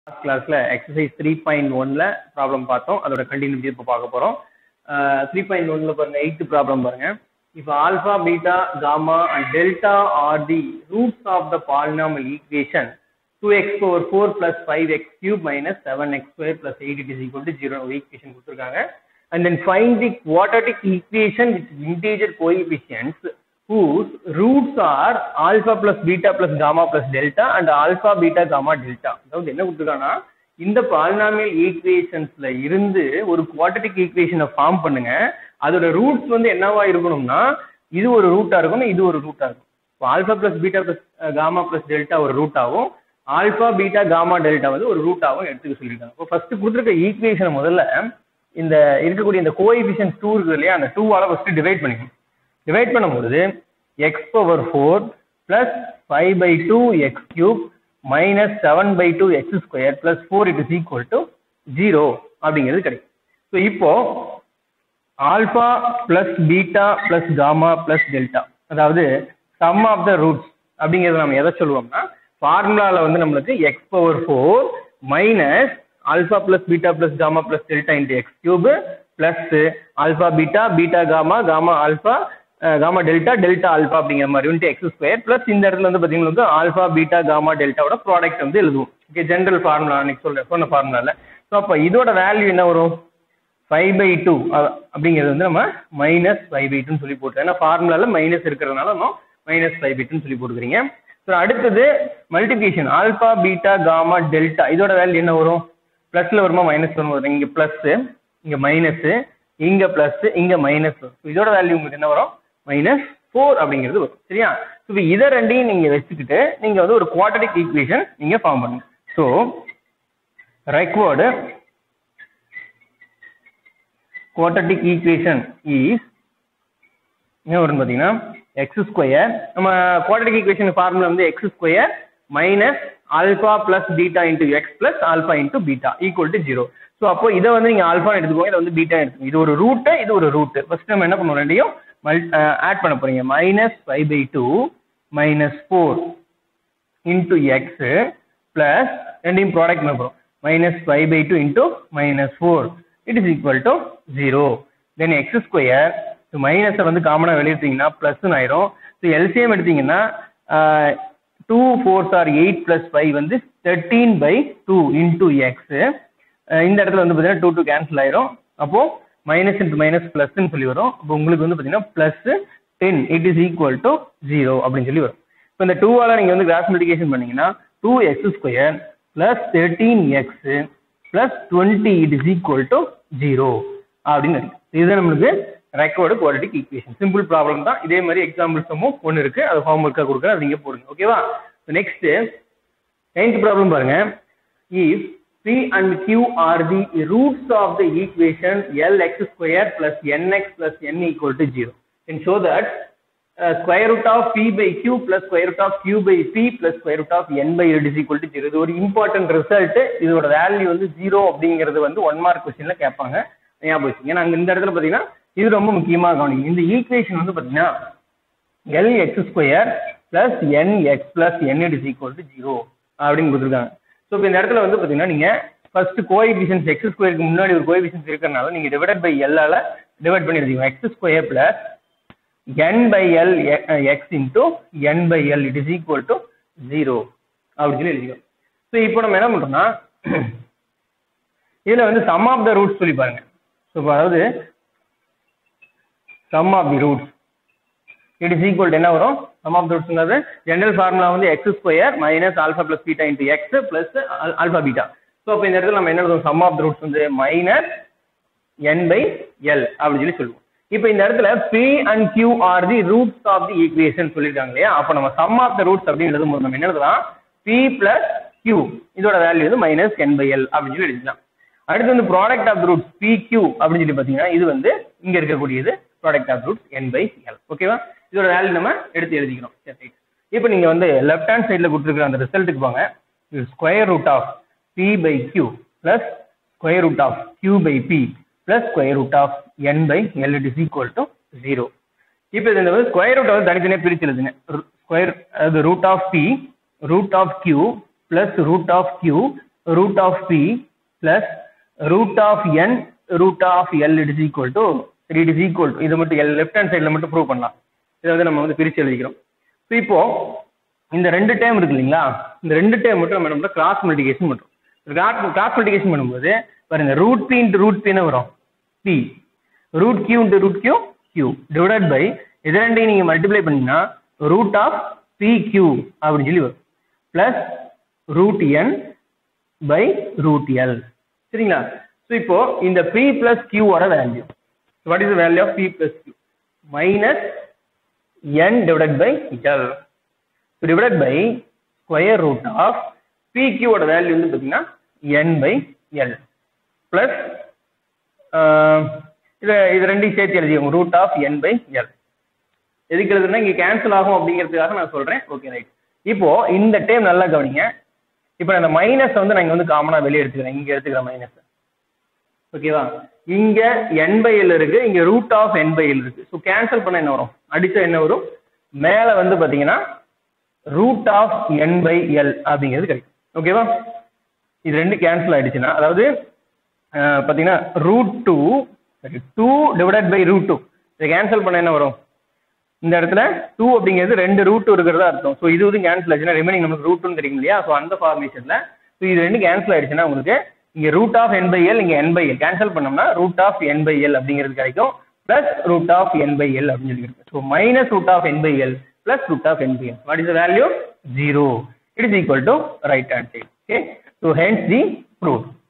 Last கிளாஸ்ல exercise three point ஒன்ல problem பார்த்தோம் அதோட கண்டினியூட்டி இப்போ பார்க்க போறோம் த்ரீ பாயிண்ட் ஒன்ல பாருங்க எயித்து ப்ராப்ளம் பாருங்க இப்போ alpha beta gamma and delta are the roots of the polynomial equation two x power four plus five x cube minus seven x square plus eight it is equal to zero equation கொடுத்துருக்காங்க and then find the quadratic equation with integer coefficients whose roots are alpha plus beta plus gamma plus delta and alpha beta gamma delta அதாவது என்ன கொடுத்துருக்காங்கன்னா இந்த polynomial ஈக்குவேஷன்ஸ்ல இருந்து ஒரு quadratic ஈக்குவேஷனை form பண்ணுங்க அதோட ரூட்ஸ் வந்து என்னவா இருக்கணும்னா இது ஒரு ரூட்டா இருக்கணும் இது ஒரு ரூட்டா இருக்கும் இப்போ alpha plus beta plus gamma plus delta ஒரு ரூட்டாவும் ஆல்பா பீட்டா காமா டெல்டா வந்து ஒரு ரூட்டாவும் எடுத்துக்க சொல்லியிருக்காங்க இப்போ ஃபர்ஸ்ட் கொடுத்துருக்க ஈக்குவேஷனை முதல்ல இந்த இருக்கக்கூடிய இந்த கோஎஃபிஷியன்ட் டூ இருக்குது இல்லையா அந்த டூவால ஃபர்ஸ்ட் டிவைட் பண்ணிக்கணும் டிவைட் பண்ணும்போது x power four plus five by two x cube minus seven by two x square plus four it is equal to zero அப்படிங்கிறது கிடைக்கும் ஸோ இப்போ alpha plus beta plus gamma plus delta அதாவது sum of the roots அப்படிங்கிறத நம்ம எதை சொல்லுவோம்னா ஃபார்முலாவில் வந்து நம்மளுக்கு x power four minus alpha plus beta plus gamma plus delta into x cube plus alpha beta beta gamma gamma alpha gamma delta delta alpha அப்படிங்கிற மாதிரி வந்து x ஸ்கொயர் பிளஸ் இந்த இடத்துல வந்து பார்த்தீங்கன்னா ஆல்பா பீட்டா காமா டெல்டாவோட product வந்து எழுதுவோம் ஓகே ஜென்ரல் ஃபார்முலா அன்னைக்கு சொல்றேன் சொன்ன ஃபார்முலால ஸோ அப்போ இதோட வேல்யூ என்ன வரும் ஃபைவ் பை டூ அப்படிங்கிறது வந்து நம்ம மைனஸ் ஃபைவ் பை டூன்னு சொல்லி போட்டுருக்கோம் ஏன்னா ஃபார்முலால மைனஸ் இருக்கிறதுனால நம்ம மைனஸ் ஃபைவ் பை டூன்னு சொல்லி போட்டுக்கிறீங்க ஸோ அடுத்தது multiplication alpha beta gamma delta இதோட வேல்யூ என்ன வரும் பிளஸ்ல வருமா மைனஸ் வரும் வரும் இங்க பிளஸ் இங்க மைனஸ் இங்க பிளஸ் இங்க மைனஸ் வரும் இதோட வேல்யூ உங்களுக்கு என்ன வரும் மைனஸ் ஃபோர் அப்படிங்கிறது வரும் சரியா ஸோ இப்போ இதை ரெண்டையும் நீங்க வச்சுக்கிட்டு நீங்க வந்து ஒரு குவாட்ரட்டிக் ஈக்குவேஷன் நீங்க ஃபார்ம் பண்ணுங்க so required quadratic equation is என்ன வரும் பார்த்தீங்கன்னா எக்ஸ் ஸ்கொயர் நம்ம குவாட்ரட்டிக் ஈக்குவேஷன் ஃபார்முலா வந்து x square minus alpha plus beta into x plus alpha into beta equal to zero so அப்போ இதை வந்து நீங்கள் ஆல்பா எடுத்துக்கோங்க இதை வந்து பீட்டா எடுத்துக்கோங்க இது ஒரு ரூட்டு இது ஒரு ரூட்டு ஃபர்ஸ்ட் நம்ம என்ன பண்ணுவோம் ரெண்டையும் மல் ஆட் பண்ண போறீங்க minus five by two minus four into x plus ரெண்டையும் ப்ராடக்ட் பண்ண போகிறோம் minus five by two into minus four it is equal to zero then x square so மைனஸை வந்து காமனாக வெளியிட்டீங்கன்னா ப்ளஸ்ன்னு ஆயிரும் ஸோ எல்சிஎம் எடுத்தீங்கன்னா two fours are eight plus five வந்து thirteen by two into x இந்த இடத்துல வந்து பார்த்தீங்கன்னா டூ டூ கேன்சல் ஆயிரும் அப்போ மைனஸ் இன்ட்டு மைனஸ் ப்ளஸ்ன்னு சொல்லி வரும் அப்போ உங்களுக்கு வந்து பார்த்தீங்கன்னா plus ten it is equal to zero அப்படின்னு சொல்லி வரும் இப்போ இந்த டூவால் நீங்கள் வந்து கிராஸ் மல்டிகேஷன் பண்ணீங்கன்னா two x square plus thirteen x plus twenty it is equal to zero அப்படின்னு இருக்கு இதுதான் நம்மளுக்கு required quadratic equation simple problem தான் இதே மாதிரி எக்ஸாம்பிள்ஸும் ஒன்று இருக்கு அது ஹோம் ஒர்க்காக கொடுக்குறேன் அது நீங்கள் போடுங்க ஓகேவா நெக்ஸ்ட் நைன்த் ப்ராப்ளம் பாருங்க if P and Q are the roots of the equation Lx square plus Nx plus N equal to 0. And show that uh, square root of P by Q plus square root of Q by P plus square root of N by L is equal to 0. இது ஒரு important result இதோட value வந்து zero அப்படிங்கிறது வந்து one mark கொஸ்டின்ல கேட்பாங்க ஞாபகம் வச்சுங்க நாங்கள் இந்த இடத்துல பார்த்தீங்கன்னா இது ரொம்ப முக்கியமாக கவனிக்கும் இந்த ஈக்குவேஷன் வந்து பார்த்தீங்கன்னா l x square plus n x plus n it is equal to zero அப்படின்னு கொடுத்துருக்காங்க ஸோ இப்போ இந்த இடத்துல வந்து பார்த்தீங்கன்னா நீங்கள் ஃபர்ஸ்ட் கோஎபிஷன்ஸ் எக்ஸ் ஸ்கொயருக்கு முன்னாடி ஒரு கோஎபிஷன்ஸ் இருக்கிறனால நீங்கள் டிவைட் பை எல்லால டிவைட் பண்ணி எடுத்தீங்க x square plus n by l x into n by l it is equal to zero அப்படின்னு சொல்லி எழுதிக்கோம் ஸோ இப்போ நம்ம என்ன பண்ணுறோம்னா இதில் வந்து சம் ஆஃப் த ரூட்ஸ் சொல்லி பாருங்க ஸோ அதாவது sum of the roots it is equal என்ன வரும் சம் ஆஃப் ரூட்ஸ்ங்கிறது ஜென்ரல் ஃபார்முலா வந்து x square minus alpha plus beta into x plus alpha beta so அப்போ இந்த இடத்துல நம்ம என்ன எழுதுவோம் சம் ஆஃப் ரூட்ஸ் வந்து மைனஸ் என் பை எல் அப்படின்னு சொல்லி சொல்லுவோம் இப்போ இந்த இடத்துல p and q are the roots of the equation சொல்லியிருக்காங்க இல்லையா அப்போ நம்ம சம் ஆஃப் த ரூட்ஸ் அப்படின்னு எழுதும்போது நம்ம என்ன எழுதலாம் பி பிளஸ் கியூ இதோட வேல்யூ வந்து மைனஸ் என் பை எல் அப்படின்னு சொல்லி எழுதிக்கலாம் அடுத்து வந்து product of roots p q அப்படின்னு சொல்லி பார்த்தீங்கன்னா இது வந்து இங்கே இருக்கக்கூடியது product of roots n by l ஓகேவா இதோட வேல்யூ நம்ம எடுத்து எழுதிக்கிறோம் சரி இப்போ நீங்க வந்து லெஃப்ட் ஹேண்ட் சைடில் கொடுத்துருக்குற அந்த ரிசல்ட்டுக்கு போங்க square root of p by q plus square root of q by p plus square root of n by l it is equal to zero இப்போ இந்த வந்து ஸ்கொயர் ரூட் வந்து தனித்தனியாக பிரிச்சு எழுதுங்க ஸ்கொயர் அதாவது root of p root of q plus root of q root of p plus root of n root of l it is equal to it is equal to இது மட்டும் l left hand sideல மட்டும் prove பண்ணலாம் இதை வந்து நம்ம வந்து பிரிச்சு எழுதிக்கிறோம் ஸோ இப்போ இந்த ரெண்டு டேர்ம் இருக்கு இல்லைங்களா இந்த ரெண்டு டேர்ம் மட்டும் நம்ம என்ன கிராஸ் மல்டிகேஷன் பண்றோம் கிராஸ் மல்டிகேஷன் பண்ணும்போது பாருங்க ரூட் பி இன்ட்டு ரூட் பின்னு வரும் p root q into root q q divided by இது ரெண்டையும் நீங்க மல்டிப்ளை பண்ணீங்கன்னா ரூட் ஆஃப் பி கியூ அப்படின்னு சொல்லி வரும் plus root n by root l சரிங்களா ஸோ இப்போ இந்த பி பிளஸ் கியூவோட value what is value of p plus q minus n divided by l so divided by square root of p கியூவோட value வந்து பார்த்தீங்கன்னா என் பை எல் பிளஸ் இதை இது ரெண்டையும் சேர்த்து எழுதிக்கோங்க root of n by l எதுக்கு எழுதுனா இங்கே கேன்சல் ஆகும் அப்படிங்கிறதுக்காக நான் சொல்கிறேன் ஓகே ரைட் இப்போ இந்த டைம் நல்லா கவனிங்க இப்போ அந்த மைனஸ் வந்து நான் இங்கே வந்து காமனாக வெளியே எடுத்துக்கிறேன் இங்கே எடுத்துக்கிறேன் மைனஸ் ஓகேவா இங்க n பை எல் இருக்கு இங்க root of n by l இருக்கு ஸோ கேன்சல் பண்ண என்ன வரும் அடிச்சா என்ன வரும் மேல வந்து பாத்தீங்கன்னா root of n by l அப்படிங்கிறது கிடைக்கும் ஓகேவா இது ரெண்டு கேன்சல் ஆயிடுச்சுன்னா அதாவது அஹ், பாத்தீங்கன்னா root two two divided by root two இதை கேன்சல் பண்ண என்ன வரும் இந்த இடத்துல டூ அப்படிங்கிறது ரெண்டு ரூட் இருக்கிறதா அர்த்தம் ஸோ இது வந்து கேன்சல் ஆச்சுன்னா ரிமைனிங் நமக்கு ரூட்னு தெரியும் இல்லையா ஸோ அந்த ஃபார்மேஷன்ல ஸோ இது ரெண்டு கேன்சல் ஆயிடுச்சுன்னா உங்களுக்கு இங்க root of n by l இங்க என் பை எல் கேன்சல் பண்ணோம்னா root of n by l அப்படிங்கிறது கிடைக்கும் plus root of n by l அப்படின்னு சொல்லி இருக்கு so minus root of n by l plus root of n by l what is the value zero it is equal to right hand side okay so hence the prove